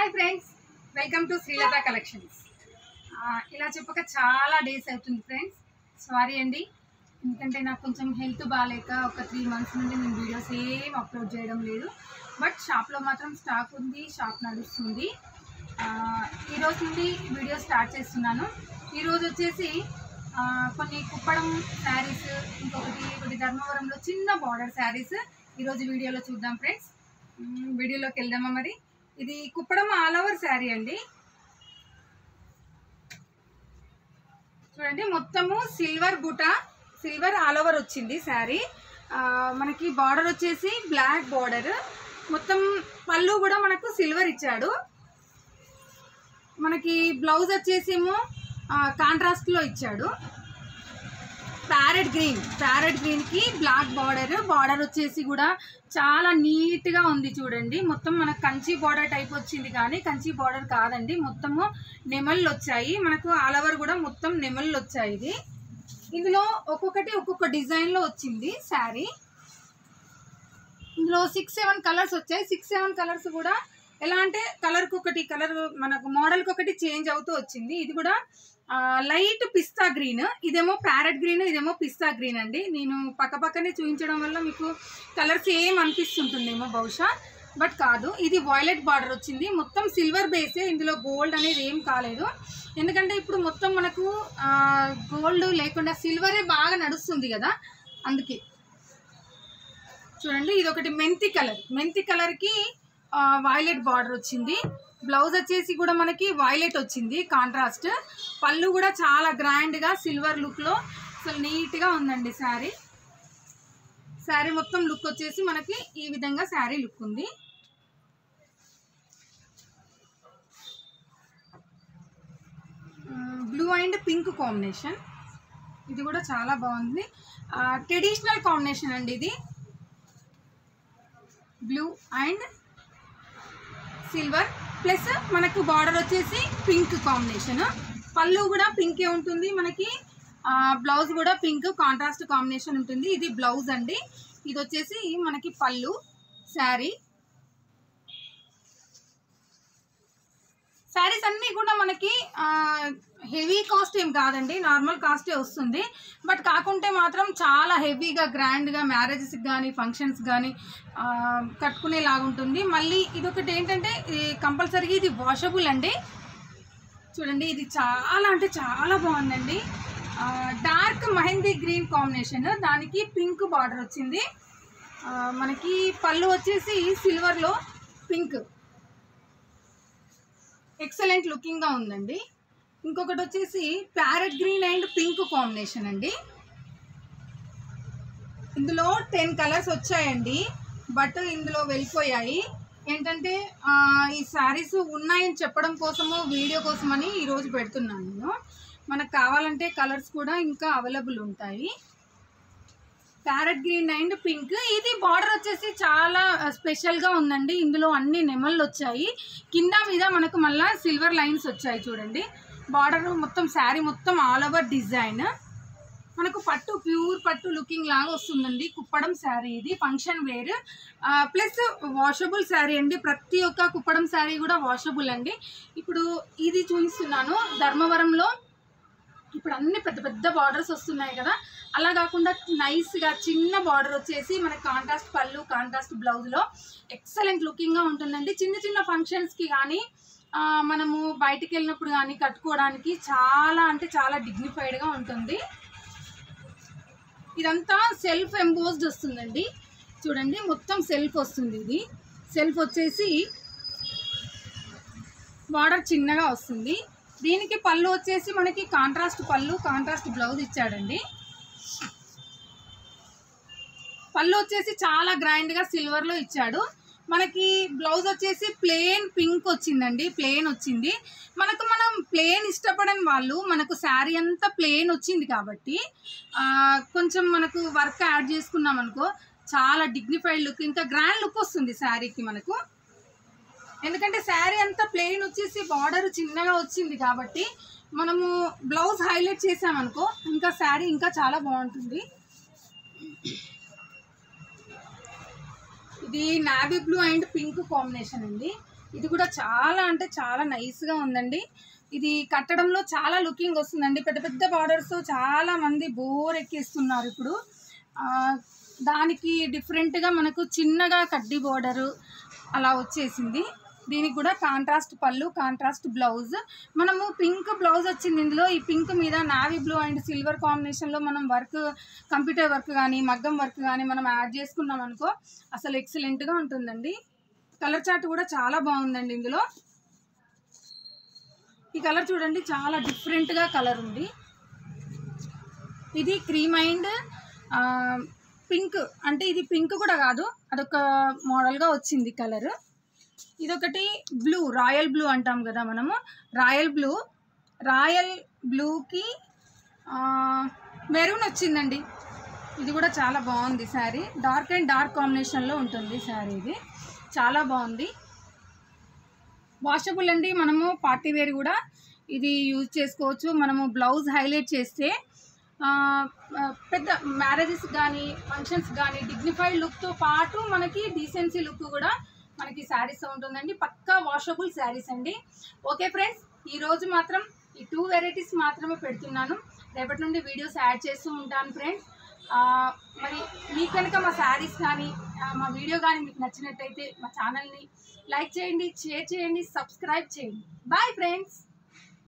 hi friends welcome to Srilatha collections ఇలా చెప్పక చాలా డేస్ అవుతుంది ఫ్రెండ్స్ సారీ అండి ఎందుకంటే నాకు కొంచెం హెల్త్ బాగాలేక ఒక త్రీ మంత్స్ నుండి నేను వీడియోస్ ఏం అప్లోడ్ చేయడం లేదు బట్ షాప్లో మాత్రం స్టాక్ ఉంది షాప్ నడుస్తుంది ఆ, ఈ రోజు నుండి వీడియో స్టార్ట్ చేస్తున్నాను ఈరోజు వచ్చేసి ఆ, కొన్ని కుప్పడం శారీస్ ఇంకొకటి ఒకటి ధర్మవరంలో చిన్న బార్డర్ శారీస్ ఈరోజు వీడియోలో చూద్దాం ఫ్రెండ్స్ మ్మ్, వీడియోలోకి వెళ్దామా మరి ఇది కుప్పడం ఆల్ ఓవర్ శారీ అండి చూడండి మొత్తము సిల్వర్ బుట సిల్వర్ ఆల్ ఓవర్ వచ్చింది శారీ ఆ, మనకి బార్డర్ వచ్చేసి బ్లాక్ బార్డర్ మొత్తం పళ్ళు కూడా మనకు సిల్వర్ ఇచ్చాడు మనకి బ్లౌజ్ వచ్చేసేమో కాంట్రాస్ట్లో ఇచ్చాడు ప్యారెట్ గ్రీన్ ప్యారెట్ గ్రీన్కి బ్లాక్ బార్డర్ బార్డర్ వచ్చేసి కూడా చాలా నీట్గా ఉంది చూడండి మొత్తం మనకు కంచి బార్డర్ టైప్ వచ్చింది కానీ కంచి బార్డర్ కాదండి మొత్తము నెమళ్ళు వచ్చాయి మనకు ఆల్ ఓవర్ కూడా మొత్తం నెమళ్ళు వచ్చాయి ఇది ఇందులో ఒక్కొక్కటి ఒక్కొక్క డిజైన్లో వచ్చింది శారీ ఇందులో సిక్స్ సెవెన్ కలర్స్ వచ్చాయి సిక్స్ సెవెన్ కలర్స్ కూడా ఎలా అంటే కలర్కి ఒకటి కలర్ మనకు మోడల్కి ఒకటి చేంజ్ అవుతూ వచ్చింది ఇది కూడా లైట్ పిస్తా గ్రీన్ ఇదేమో ప్యారెట్ గ్రీన్ ఇదేమో పిస్తా గ్రీన్ అండి నేను పక్క పక్కనే చూపించడం వల్ల మీకు కలర్స్ ఏం అనిపిస్తుంటుందేమో బహుశా బట్ కాదు ఇది వాయిలెట్ బార్డర్ వచ్చింది మొత్తం సిల్వర్ బేసే ఇందులో గోల్డ్ అనేది ఏం కాలేదు ఎందుకంటే ఇప్పుడు మొత్తం మనకు గోల్డ్ లేకుండా సిల్వరే బాగా నడుస్తుంది కదా అందుకే చూడండి ఇది ఒకటి మెంతి కలర్ మెంతి కలర్కి వైలెట్ బార్డర్ వచ్చింది బ్లౌజ్ వచ్చేసి కూడా మనకి వైలెట్ వచ్చింది కాంట్రాస్ట్ పళ్ళు కూడా చాలా గ్రాండ్గా సిల్వర్ లుక్లో అసలు నీట్గా ఉందండి శారీ శారీ మొత్తం లుక్ వచ్చేసి మనకి ఈ విధంగా శారీ లుక్ ఉంది బ్లూ అండ్ పింక్ కాంబినేషన్ ఇది కూడా చాలా బాగుంది ట్రెడిషనల్ కాంబినేషన్ అండి ఇది బ్లూ అండ్ సిల్వర్ ప్లస్ మనకు బార్డర్ వచ్చేసి పింక్ కాంబినేషన్ పళ్ళు కూడా పింకే ఉంటుంది మనకి ఆ, బ్లౌజ్ కూడా పింక్ కాంట్రాస్ట్ కాంబినేషన్ ఉంటుంది ఇది బ్లౌజ్ అండి ఇది వచ్చేసి మనకి పళ్ళు శారీ శారీస్ అన్నీ కూడా మనకి హెవీ కాస్ట్ ఏం కాదండి నార్మల్ కాస్టే వస్తుంది బట్ కాకుంటే మాత్రం చాలా హెవీగా గ్రాండ్గా మ్యారేజెస్కి కానీ ఫంక్షన్స్ కానీ కట్టుకునేలాగా ఉంటుంది మళ్ళీ ఇదొకటి ఏంటంటే కంపల్సరీగా ఇది వాషబుల్ అండి చూడండి ఇది చాలా అంటే చాలా బాగుందండి డార్క్ మెహందీ గ్రీన్ కాంబినేషన్ దానికి పింక్ బార్డర్ వచ్చింది ఆ, మనకి పళ్ళు వచ్చేసి సిల్వర్లో పింక్ ఎక్సలెంట్ లుకింగ్గా ఉందండి ఇంకొకటి వచ్చేసి parrot green and pink combination అండి ఇందులో టెన్ కలర్స్ వచ్చాయండి బట్ ఇందులో వెళ్ళిపోయాయి ఏంటంటే ఆ, ఈ శారీస్ ఉన్నాయని చెప్పడం కోసము వీడియో కోసమని ఈరోజు పెడుతున్నాను నేను మనకు కావాలంటే కలర్స్ కూడా ఇంకా అవైలబుల్ ఉంటాయి ప్యారెట్ గ్రీన్ అండ్ పింక్ ఇది బార్డర్ వచ్చేసి చాలా స్పెషల్గా ఉందండి ఇందులో అన్ని నెమళ్ళు వచ్చాయి కింద మీద మనకు మళ్ళీ సిల్వర్ లైన్స్ వచ్చాయి చూడండి బార్డర్ మొత్తం శారీ మొత్తం ఆల్ ఓవర్ డిజైన్ మనకు పట్టు ప్యూర్ పట్టు లుకింగ్ లాగా వస్తుందండి కుప్పడం శారీ ఇది function wear plus washable saree అండి ప్రతి ఒక్క కుప్పడం శారీ కూడా వాషబుల్ అండి ఇప్పుడు ఇది చూపిస్తున్నాను ధర్మవరంలో ఇప్పుడు అన్ని పెద్ద పెద్ద బార్డర్స్ వస్తున్నాయి కదా అలా కాకుండా నైస్గా చిన్న బార్డర్ వచ్చేసి మన కాంట్రాస్ట్ పళ్ళు కాంట్రాస్ట్ బ్లౌజ్లో ఎక్సలెంట్ లుకింగ్గా ఉంటుందండి చిన్న చిన్న ఫంక్షన్స్కి కానీ ఆ, మనము బయటికి వెళ్ళినప్పుడు కానీ కట్టుకోవడానికి చాలా అంటే చాలా డిగ్నిఫైడ్గా ఉంటుంది ఇదంతా సెల్ఫ్ ఎంబోస్డ్ వస్తుందండి చూడండి మొత్తం సెల్ఫ్ వస్తుంది ఇది సెల్ఫ్ వచ్చేసి బార్డర్ చిన్నగా వస్తుంది దీనికి పళ్ళు వచ్చేసి మనకి కాంట్రాస్ట్ పళ్ళు కాంట్రాస్ట్ బ్లౌజ్ ఇచ్చాడండి పళ్ళు వచ్చేసి చాలా గ్రాండ్గా సిల్వర్లో ఇచ్చాడు మనకి బ్లౌజ్ వచ్చేసి ప్లెయిన్ పింక్ వచ్చిందండి ప్లెయిన్ వచ్చింది మనకు మనం ప్లెయిన్ ఇష్టపడని వాళ్ళు మనకు శారీ అంతా ప్లెయిన్ వచ్చింది కాబట్టి ఆ, కొంచెం మనకు వర్క్ యాడ్ చేసుకున్నాం అనుకో చాలా డిగ్నిఫైడ్ లుక్ ఇంకా గ్రాండ్ లుక్ వస్తుంది శారీకి మనకు ఎందుకంటే శారీ అంతా ప్లెయిన్ వచ్చేసి బార్డర్ చిన్నగా వచ్చింది కాబట్టి మనము బ్లౌజ్ హైలైట్ చేసామనుకో ఇంకా శారీ ఇంకా చాలా బాగుంటుంది ఇది navy blue and pink combination అండి ఇది కూడా చాలా అంటే చాలా నైస్గా ఉందండి ఇది కట్టడంలో చాలా లుకింగ్ వస్తుందండి పెద్ద పెద్ద బార్డర్స్ చాలా మంది బోర్ ఎక్కిస్తున్నారు ఇప్పుడు ఆ, దానికి డిఫరెంట్గా మనకు చిన్నగా కడ్డీ బార్డరు అలా వచ్చేసింది దీనికి కూడా కాంట్రాస్ట్ పళ్ళు కాంట్రాస్ట్ బ్లౌజ్ మనము పింక్ బ్లౌజ్ వచ్చింది ఇందులో ఈ పింక్ మీద నావీ బ్లూ అండ్ సిల్వర్ కాంబినేషన్లో మనం వర్క్ కంప్యూటర్ వర్క్ కానీ మగ్గం వర్క్ కానీ మనం యాడ్ చేసుకున్నాం అనుకో అసలు ఎక్సలెంట్గా ఉంటుందండి కలర్ చార్ట్ కూడా చాలా బాగుందండి ఇందులో ఈ కలర్ చూడండి చాలా డిఫరెంట్గా కలర్ ఉంది ఇది క్రీమ్ అండ్ పింక్ అంటే ఇది పింక్ కూడా కాదు అదొక మోడల్గా వచ్చింది కలర్ ఇదొకటి బ్లూ రాయల్ బ్లూ అంటాం కదా మనము రాయల్ బ్లూ రాయల్ బ్లూకి మెరూన్ వచ్చిందండి ఇది కూడా చాలా బాగుంది శారీ డార్క్ అండ్ డార్క్ కాంబినేషన్లో ఉంటుంది శారీ ఇది చాలా బాగుంది వాషబుల్ అండి మనము పార్టీ వేర్ కూడా ఇది యూజ్ చేసుకోవచ్చు మనము బ్లౌజ్ హైలైట్ చేస్తే ఆ, ఆ, పెద్ద మ్యారేజెస్ కానీ ఫంక్షన్స్ కానీ డిగ్నిఫైడ్ లుక్తో పాటు మనకి డీసెన్సీ లుక్ కూడా మనకి శారీస్ ఉంటుందండి పక్కా వాషబుల్ శారీస్ అండి ఓకే ఫ్రెండ్స్ ఈ రోజు మాత్రం ఈ టూ వెరైటీస్ మాత్రమే పెడుతున్నాను రేపటి నుండి వీడియోస్ యాడ్ చేస్తూ ఉంటాను ఫ్రెండ్స్ ఆ, మరి మీకు కనుక మా శారీస్ కానీ ఆ, మా వీడియో కానీ మీకు నచ్చినట్టయితే మా ఛానల్ని లైక్ చేయండి షేర్ చేయండి సబ్స్క్రైబ్ చేయండి బాయ్ ఫ్రెండ్స్